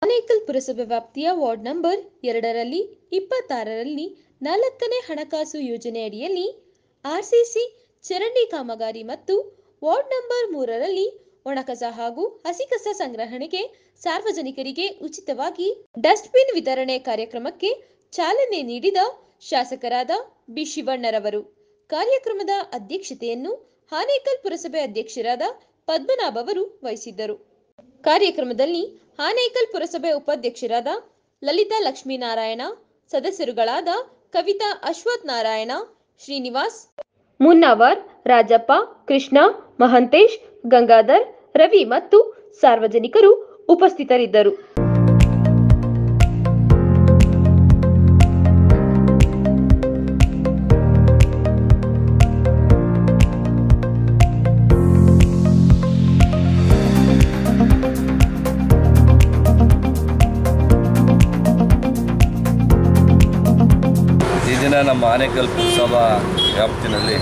ಆನೇಕಲ್ ಪುರಸಭೆ ವ್ಯಾಪ್ತಿಯ ward number ಎರಡರಲ್ಲಿ ಇಪ್ಪತ್ತಾರರಲ್ಲಿ ನಾಲ್ಕನೇ ಹಣಕಾಸು ಯೋಜನೆಯಡಿಯಲ್ಲಿ ಆರ್ಸಿಸಿ ಚರಂಡಿ ಕಾಮಗಾರಿ ಮತ್ತು ವಾರ್ಡ್ ನಂಬರ್ ಮೂರರಲ್ಲಿ ಒಣಕಸ ಹಾಗೂ ಹಸಿಕಸ ಸಂಗ್ರಹಣೆಗೆ ಸಾರ್ವಜನಿಕರಿಗೆ ಉಚಿತವಾಗಿ ಡಸ್ಟ್ಬಿನ್ ವಿತರಣೆ ಕಾರ್ಯಕ್ರಮಕ್ಕೆ ಚಾಲನೆ ನೀಡಿದ ಶಾಸಕರಾದ ಬಿ ಶಿವಣ್ಣರವರು ಕಾರ್ಯಕ್ರಮದ ಅಧ್ಯಕ್ಷತೆಯನ್ನು ಆನೇಕಲ್ ಪುರಸಭೆ ಅಧ್ಯಕ್ಷರಾದ ಪದ್ಮನಾಭ ಅವರು ವಹಿಸಿದ್ದರು ಕಾರ್ಯಕ್ರಮದಲ್ಲಿ ಆನೇಕಲ್ ಪುರಸಭೆ ಉಪಾಧ್ಯಕ್ಷರಾದ ಲಲಿತಾ ಲಕ್ಷ್ಮೀನಾರಾಯಣ ಸದಸ್ಯರುಗಳಾದ ಕವಿತಾ ಅಶ್ವಥ್ ನಾರಾಯಣ ಶ್ರೀನಿವಾಸ್ ಮುನ್ನವರ್ ರಾಜಪ್ಪ ಕೃಷ್ಣ ಮಹಂತೇಶ್ ಗಂಗಾಧರ್ ರವಿ ಮತ್ತು ಸಾರ್ವಜನಿಕರು ಉಪಸ್ಥಿತರಿದ್ದರು ಈ ದಿನ ನಮ್ಮ ಆನೇಕಲ್ ಪುರಸಭಾ ವ್ಯಾಪ್ತಿನಲ್ಲಿ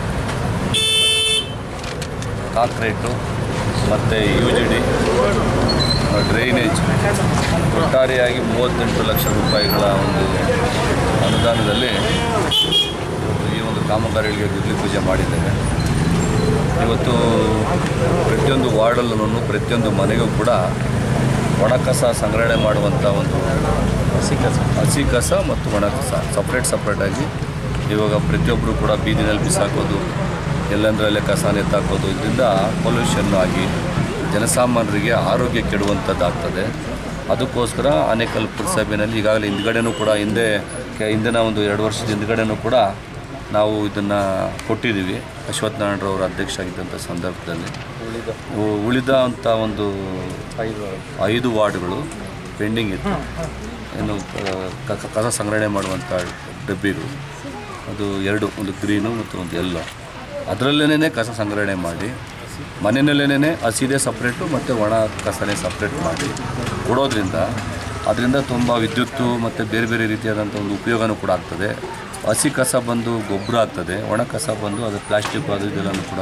ಕಾಂಕ್ರೀಟು ಮತ್ತು ಯು ಜಿ ಡಿ ಡ್ರೈನೇಜ್ ಒಟ್ಟಾರೆಯಾಗಿ ಮೂವತ್ತೆಂಟು ಲಕ್ಷ ರೂಪಾಯಿಗಳ ಒಂದು ಅನುದಾನದಲ್ಲಿ ಇವತ್ತು ಈ ಒಂದು ಕಾಮಗಾರಿಗಳಿಗೆ ಗುದ್ಲಿ ಪೂಜೆ ಮಾಡಿದ್ದೇವೆ ಇವತ್ತು ಪ್ರತಿಯೊಂದು ವಾರ್ಡಲ್ಲೂ ಪ್ರತಿಯೊಂದು ಮನೆಗೂ ಕೂಡ ಒಣ ಕಸ ಸಂಗ್ರಹಣೆ ಮಾಡುವಂಥ ಒಂದು ಹಸಿ ಕಸ ಹಸಿ ಕಸ ಮತ್ತು ಒಣ ಕಸ ಸಪ್ರೇಟ್ ಸಪ್ರೇಟಾಗಿ ಇವಾಗ ಪ್ರತಿಯೊಬ್ಬರು ಕೂಡ ಬೀದಿನಲ್ಲಿ ಬಿಸಾಕೋದು ಎಲ್ಲಂದ್ರಲ್ಲೇ ಕಸ ಎತ್ತಾಕೋದು ಇದರಿಂದ ಪೊಲ್ಯೂಷನ್ ಆಗಿ ಜನಸಾಮಾನ್ಯರಿಗೆ ಆರೋಗ್ಯ ಕೆಡುವಂಥದ್ದಾಗ್ತದೆ ಅದಕ್ಕೋಸ್ಕರ ಆನೇಕಲ್ ಪುರಸಭೆಯಲ್ಲಿ ಈಗಾಗಲೇ ಹಿಂದ್ಗಡೆನೂ ಕೂಡ ಹಿಂದೆ ಕೆ- ಹಿಂದಿನ ಒಂದು ಎರಡು ವರ್ಷದ ಹಿಂದ್ಗಡೆನೂ ಕೂಡ ನಾವು ಇದನ್ನು ಕೊಟ್ಟಿದ್ದೀವಿ ಅಶ್ವಥ್ ನಾರಾಯಣರವರ ಅಧ್ಯಕ್ಷ ಆಗಿದ್ದಂಥ ಸಂದರ್ಭದಲ್ಲಿ ಉ- ಉಳಿದ ಅಂಥ ಒಂದು ಐದು ವಾರ್ಡ್ಗಳು ಪೆಂಡಿಂಗ್ ಇತ್ತು ಏನು ಕ- ಕ- ಕಸ ಸಂಗ್ರಹಣೆ ಮಾಡುವಂಥ ಡಬ್ಬಿಗಳು ಅದು ಎರಡು ಒಂದು ಗ್ರೀನು ಮತ್ತು ಒಂದು ಎಲ್ಲೋ ಅದರಲ್ಲೇನೇ ಕಸ ಸಂಗ್ರಹಣೆ ಮಾಡಿ ಮನೆಯಲ್ಲೇ ಹಸಿದೆ ಸಪ್ರೇಟು ಮತ್ತು ಒಣ ಕಸನೇ ಸಪ್ರೇಟ್ ಮಾಡಿ ಕೊಡೋದ್ರಿಂದ ಅದರಿಂದ ತುಂಬ ವಿದ್ಯುತ್ತು ಮತ್ತು ಬೇರೆ ಬೇರೆ ರೀತಿಯಾದಂಥ ಒಂದು ಉಪಯೋಗನೂ ಕೂಡ ಆಗ್ತದೆ ಹಸಿ ಕಸ ಬಂದು ಗೊಬ್ಬರ ಆಗ್ತದೆ ಒಣ ಕಸ ಬಂದು ಅದು ಪ್ಲಾಸ್ಟಿಕ್ ಅದು ಇದೆಲ್ಲನೂ ಕೂಡ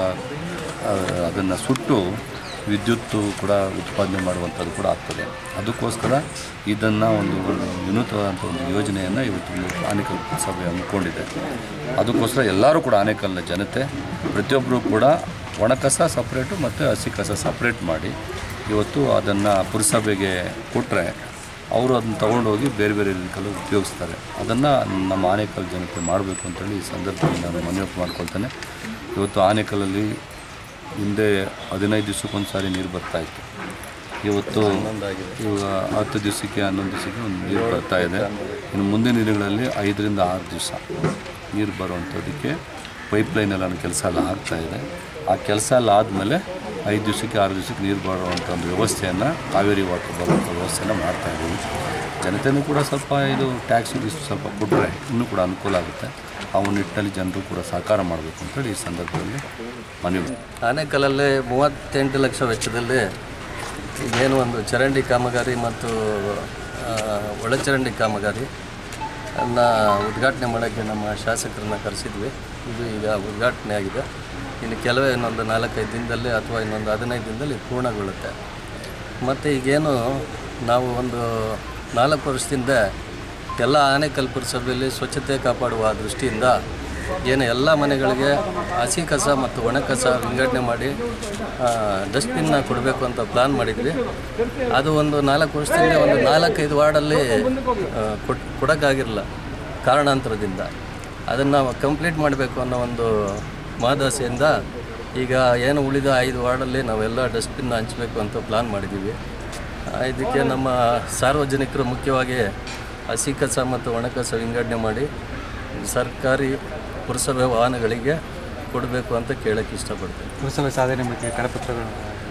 ಅದನ್ನು ಸುಟ್ಟು ವಿದ್ಯುತ್ತು ಕೂಡ ಉತ್ಪಾದನೆ ಮಾಡುವಂಥದ್ದು ಕೂಡ ಆಗ್ತದೆ ಅದಕ್ಕೋಸ್ಕರ ಇದನ್ನು ಒಂದು ಒಂದು ವಿನೂತವಾದಂಥ ಒಂದು ಯೋಜನೆಯನ್ನು ಇವತ್ತು ಆನೇಕಲ್ ಸಭೆ ಹಮ್ಮಿಕೊಂಡಿದೆ ಅದಕ್ಕೋಸ್ಕರ ಎಲ್ಲರೂ ಕೂಡ ಆನೇಕಲ್ನ ಜನತೆ ಪ್ರತಿಯೊಬ್ಬರು ಕೂಡ ಒಣ ಕಸ ಸಪ್ರೇಟು ಮತ್ತು ಹಸಿ ಕಸ ಸಪ್ರೇಟ್ ಮಾಡಿ ಇವತ್ತು ಅದನ್ನು ಪುರಸಭೆಗೆ ಕೊಟ್ಟರೆ ಅವರು ಅದನ್ನು ತೊಗೊಂಡೋಗಿ ಬೇರೆ ಬೇರೆ ರೀತಿಯಲ್ಲಿ ಉಪಯೋಗಿಸ್ತಾರೆ ಅದನ್ನು ನಮ್ಮ ಆನೇಕಲ್ ಜನತೆ ಮಾಡಬೇಕು ಅಂತೇಳಿ ಈ ಸಂದರ್ಭದಲ್ಲಿ ನಾನು ಮನವಿ ಮಾಡ್ಕೊಳ್ತೇನೆ ಇವತ್ತು ಆನೇಕಲ್ಲಲ್ಲಿ ಹಿಂದೆ ಹದಿನೈದು ದಿವಸಕ್ಕೊಂದು ಸಾರಿ ನೀರು ಬರ್ತಾಯಿತ್ತು ಇವತ್ತು ಇವಾಗ ಹತ್ತು ದಿವಸಕ್ಕೆ ಹನ್ನೊಂದು ದಿವಸಕ್ಕೆ ಒಂದು ನೀರು ಬರ್ತಾ ಇದೆ ಇನ್ನು ಮುಂದಿನ ದಿನಗಳಲ್ಲಿ ಐದರಿಂದ ಆರು ದಿವಸ ನೀರು ಬರುವಂಥದ್ದಕ್ಕೆ ಪೈಪ್ಲೈನೆಲ್ಲ ಕೆಲಸ ಎಲ್ಲ ಆಗ್ತಾ ಇದೆ ಆ ಕೆಲಸ ಎಲ್ಲ ಆದಮೇಲೆ ಐದು ದಿವಸಕ್ಕೆ ಆರು ದಿವಸಕ್ಕೆ ನೀರು ಬರುವಂಥ ಒಂದು ವ್ಯವಸ್ಥೆಯನ್ನು ಕಾವೇರಿ ವಾಟರ್ ಬರುವಂಥ ವ್ಯವಸ್ಥೆಯನ್ನು ಮಾಡ್ತಾ ಇದ್ದೀವಿ ಜನತೆಯೂ ಕೂಡ ಸ್ವಲ್ಪ ಇದು ಟ್ಯಾಕ್ಸ್ ಗೀಸ್ ಸ್ವಲ್ಪ ಕೊಟ್ಟರೆ ಇನ್ನೂ ಕೂಡ ಅನುಕೂಲ ಆಗುತ್ತೆ ಆ ಒಂದು ನಿಟ್ಟಿನಲ್ಲಿ ಜನರು ಕೂಡ ಸಹಕಾರ ಮಾಡಬೇಕು ಅಂತೇಳಿ ಈ ಸಂದರ್ಭದಲ್ಲಿ ಮನವಿ ಆನೇಕಲ್ಲಲ್ಲಿ ಮೂವತ್ತೆಂಟು ಲಕ್ಷ ವೆಚ್ಚದಲ್ಲಿ ಏನು ಒಂದು ಚರಂಡಿ ಕಾಮಗಾರಿ ಮತ್ತು ಆ, ಒಳಚರಂಡಿ ಕಾಮಗಾರಿ ಅನ್ನ ಉದ್ಘಾಟನೆ ಮಾಡೋಕ್ಕೆ ನಮ್ಮ ಶಾಸಕರನ್ನ ಕರೆಸಿದ್ವಿ ಇದು ಈಗ ಉದ್ಘಾಟನೆ ಆಗಿದೆ ಇನ್ನು ಕೆಲವೇ ಇನ್ನೊಂದು ನಾಲ್ಕೈದು ದಿನದಲ್ಲಿ ಅಥವಾ ಇನ್ನೊಂದು ಹದಿನೈದು ದಿನದಲ್ಲಿ ಪೂರ್ಣಗೊಳ್ಳುತ್ತೆ ಮತ್ತು ಈಗೇನು ನಾವು ಒಂದು ನಾಲ್ಕು ವರ್ಷದಿಂದ ಎಲ್ಲ ಆನೇಕಲ್ ಪುರಸಭೆಯಲ್ಲಿ ಸ್ವಚ್ಛತೆ ಕಾಪಾಡುವ ದೃಷ್ಟಿಯಿಂದ ಏನು ಎಲ್ಲ ಮನೆಗಳಿಗೆ ಹಸಿ ಕಸ ಮತ್ತು ಒಣ ಕಸ ವಿಂಗಡಣೆ ಮಾಡಿ ಡಸ್ಟ್ಬಿನ್ನ ಕೊಡಬೇಕು ಅಂತ ಪ್ಲ್ಯಾನ್ ಮಾಡಿದ್ವಿ ಅದು ಒಂದು ನಾಲ್ಕು ವರ್ಷದಿಂದ ಒಂದು ನಾಲ್ಕೈದು ವಾರ್ಡಲ್ಲಿ ಆ, ಕೊಟ್ ಕೊಡೋಕ್ಕಾಗಿರಲಿಲ್ಲ ಕಾರಣಾಂತರದಿಂದ ಅದನ್ನು ಕಂಪ್ಲೀಟ್ ಮಾಡಬೇಕು ಅನ್ನೋ ಒಂದು ಮಹದಾಸೆಯಿಂದ ಈಗ ಏನು ಉಳಿದ ಐದು ವಾರ್ಡಲ್ಲಿ ನಾವೆಲ್ಲ ಡಸ್ಟ್ಬಿನ್ನ ಹಂಚಬೇಕು ಅಂತ ಪ್ಲ್ಯಾನ್ ಮಾಡಿದ್ದೀವಿ ಆ, ಇದಕ್ಕೆ ನಮ್ಮ ಸಾರ್ವಜನಿಕರು ಮುಖ್ಯವಾಗಿ ಹಸಿ ಕಸ ಮತ್ತು ಒಣ ಕಸ ವಿಂಗಡಣೆ ಮಾಡಿ ಸರ್ಕಾರಿ ಪುರಸಭೆ ವಾಹನಗಳಿಗೆ ಕೊಡಬೇಕು ಅಂತ ಕೇಳೋಕ್ಕೆ ಇಷ್ಟಪಡ್ತೀನಿ ಪುರಸಭೆ ಸಾಧನೆ ಬಗ್ಗೆ ಕರಪತ್ರಗಳು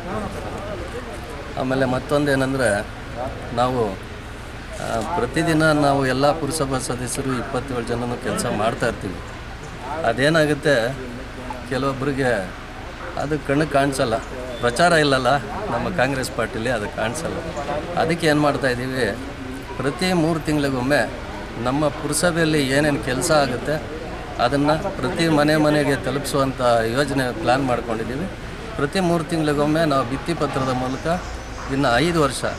ಆಮೇಲೆ ಮತ್ತೊಂದೇನೆಂದರೆ ನಾವು ಆ, ಪ್ರತಿದಿನ ನಾವು ಎಲ್ಲ ಪುರಸಭಾ ಸದಸ್ಯರು ಇಪ್ಪತ್ತೇಳು ಜನನೂ ಕೆಲಸ ಮಾಡ್ತಾ ಇರ್ತೀವಿ ಅದೇನಾಗುತ್ತೆ ಕೆಲವೊಬ್ಬರಿಗೆ ಅದು ಕಣ್ಣು ಕಾಣಿಸಲ್ಲ ಪ್ರಚಾರ ಇಲ್ಲಲ್ಲ ನಮ್ಮ ಕಾಂಗ್ರೆಸ್ ಪಾರ್ಟಿಲಿ ಅದು ಕಾಣಿಸಲ್ಲ ಅದಕ್ಕೆ ಏನು ಮಾಡ್ತಾ ಇದ್ದೀವಿ ಪ್ರತಿ ಮೂರು ತಿಂಗಳಿಗೊಮ್ಮೆ ನಮ್ಮ ಪುರಸಭೆಯಲ್ಲಿ ಏನೇನು ಕೆಲಸ ಆಗುತ್ತೆ ಅದನ್ನು ಪ್ರತಿ ಮನೆ ಮನೆಗೆ ತಲುಪಿಸುವಂಥ ಯೋಜನೆ ಪ್ಲ್ಯಾನ್ ಮಾಡ್ಕೊಂಡಿದ್ದೀವಿ ಪ್ರತಿ ಮೂರು ತಿಂಗಳಿಗೊಮ್ಮೆ ನಾವು ಭಿತ್ತಿಪತ್ರದ ಮೂಲಕ ಇನ್ನು ಐದು ವರ್ಷ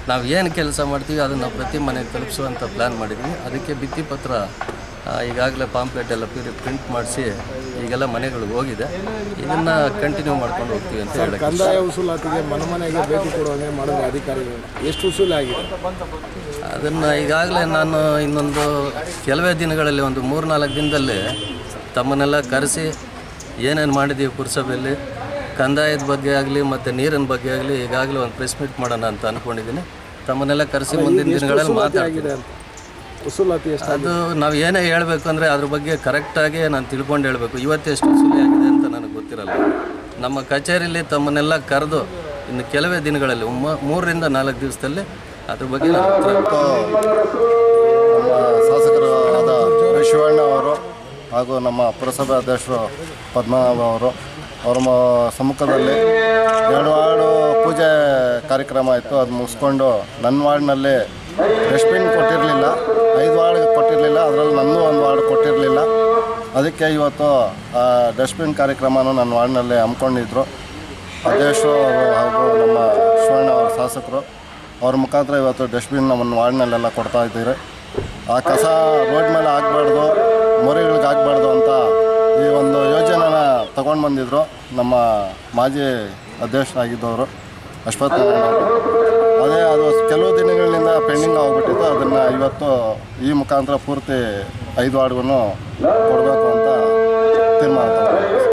ನಾವು ಏನು ಕೆಲಸ ಮಾಡ್ತೀವಿ ಅದನ್ನು ಪ್ರತಿ ಮನೆಗೆ ತಲುಪಿಸುವಂಥ ಪ್ಲ್ಯಾನ್ ಮಾಡಿದ್ವಿ ಅದಕ್ಕೆ ಭಿತ್ತಿಪತ್ರ ಈಗಾಗಲೇ ಪಾಂಪ್ಲೆಟ್ ಎಲ್ಲ ಪ್ರಿಂಟ್ ಮಾಡಿಸಿ ಈಗೆಲ್ಲ ಮನೆಗಳಿಗೆ ಹೋಗಿದೆ ಇದನ್ನು ಕಂಟಿನ್ಯೂ ಮಾಡ್ಕೊಂಡು ಹೋಗ್ತೀವಿ ಅಂತ ಹೇಳಕ್ಕೆ ಕಂದಾಯ ವಸೂಲಾತಿಗೆ ಮನೆ ಮನೆಗೆ ಭೇಟಿ ಕೊಡುವಂಗೆ ಮಾಡಿದ್ರೆ ಅಧಿಕಾರಿಗಳು ಎಷ್ಟು ವಸೂಲಿ ಆಗಿದೆ ಅದನ್ನು ಈಗಾಗಲೇ ನಾನು ಇನ್ನೊಂದು ಕೆಲವೇ ದಿನಗಳಲ್ಲಿ ಒಂದು ಮೂರು ನಾಲ್ಕು ದಿನದಲ್ಲಿ ತಮ್ಮನ್ನೆಲ್ಲ ಕರೆಸಿ ಏನೇನು ಮಾಡಿದ್ದೀವಿ ಪುರಸಭೆಯಲ್ಲಿ ಕಂದಾಯದ ಬಗ್ಗೆ ಆಗಲಿ ಮತ್ತು ನೀರಿನ ಬಗ್ಗೆ ಆಗಲಿ ಈಗಾಗಲೇ ಒಂದು ಪ್ರೆಸ್ ಮೀಟ್ ಮಾಡೋಣ ಅಂತ ಅಂದ್ಕೊಂಡಿದ್ದೀನಿ ತಮ್ಮನ್ನೆಲ್ಲ ಕರೆಸಿ ಮುಂದಿನ ದಿನಗಳಲ್ಲಿ ಮಾತಾಡ್ತೀನಿ ಅಂತ ವಸೂಲಾತಿ ಎಷ್ಟು ಅದು ನಾವು ಏನೇ ಹೇಳಬೇಕು ಅಂದರೆ ಅದ್ರ ಬಗ್ಗೆ ಕರೆಕ್ಟಾಗಿ ನಾನು ತಿಳ್ಕೊಂಡು ಹೇಳಬೇಕು ಇವತ್ತೆಷ್ಟು ವಸೂಲಿ ಆಗಿದೆ ಅಂತ ನನಗೆ ಗೊತ್ತಿರಲ್ಲ ನಮ್ಮ ಕಚೇರಿಯಲ್ಲಿ ತಮ್ಮನ್ನೆಲ್ಲ ಕರೆದು ಇನ್ನು ಕೆಲವೇ ದಿನಗಳಲ್ಲಿ ಮ- ಮೂರರಿಂದ ನಾಲ್ಕು ದಿವಸದಲ್ಲಿ ಅದ್ರ ಬಗ್ಗೆ ನಾನು ಉತ್ತರ ನಮ್ಮ ಶಾಸಕರಾದ ಶಿವಣ್ಣ ಅವರು ಹಾಗೂ ನಮ್ಮ ಪುರಸಭೆ ಅಧ್ಯಕ್ಷರು ಪದ್ಮನಾಭ ಅವರು ಅವರ ಮ- ಸಮ್ಮುಖದಲ್ಲಿ ಎರಡು ವಾರ್ಡು ಪೂಜೆ ಕಾರ್ಯಕ್ರಮ ಇತ್ತು ಅದು ಮುಗಿಸ್ಕೊಂಡು ನನ್ನ ವಾರ್ಡ್ನಲ್ಲಿ ಡಸ್ಟ್ಬಿನ್ ಕೊಟ್ಟಿರಲಿಲ್ಲ ಐದು ವಾರ್ಡ್ ಕೊಟ್ಟಿರಲಿಲ್ಲ ಅದರಲ್ಲಿ ನನ್ನದು ಒಂದು ವಾರ್ಡ್ ಕೊಟ್ಟಿರಲಿಲ್ಲ ಅದಕ್ಕೆ ಇವತ್ತು ಆ ಡಸ್ಟ್ಬಿನ್ ಕಾರ್ಯಕ್ರಮನ ನನ್ನ ವಾರ್ಡ್ನಲ್ಲಿ ಹಮ್ಮಿಕೊಂಡಿದ್ರು ಅಧ್ಯಕ್ಷರು ಹಾಗೂ ನಮ್ಮ ಶಿವಣ್ಣ ಅವರ ಶಾಸಕರು ಅವ್ರ ಮುಖಾಂತರ ಇವತ್ತು ಡಸ್ಟ್ಬಿನ್ ನಮ್ಮ ವಾರ್ಡ್ನಲ್ಲೆಲ್ಲ ಕೊಡ್ತಾ ಇದ್ದೀರಿ ಆ ಕಸ ರೋಡ್ ಮೇಲೆ ಹಾಕ್ಬಾರ್ದು ಮೊರೆಗಳಿಗೆ ಹಾಕ್ಬಾರ್ದು ಅಂತ ಈ ಒಂದು ಯೋಜನೆನ ತಗೊಂಡು ಬಂದಿದ್ರು ನಮ್ಮ ಮಾಜಿ ಅಧ್ಯಕ್ಷರಾಗಿದ್ದವರು ಅಶ್ವಥ್ ನಾರಾಯಣ ಅವರು ಅದೇ ಅದು ಕೆಲವು ದಿನಗಳಿಂದ ಪೆಂಡಿಂಗ್ ಆಗಿಬಿಟ್ಟಿತ್ತು ಅದನ್ನು ಇವತ್ತು ಈ ಮುಖಾಂತರ ಪೂರ್ತಿ ಐದು ವಾರ್ಡ್ಗೂ ಕೊಡಬೇಕು ಅಂತ ತೀರ್ಮಾನ ತಗೊಂಡ್ವಿ.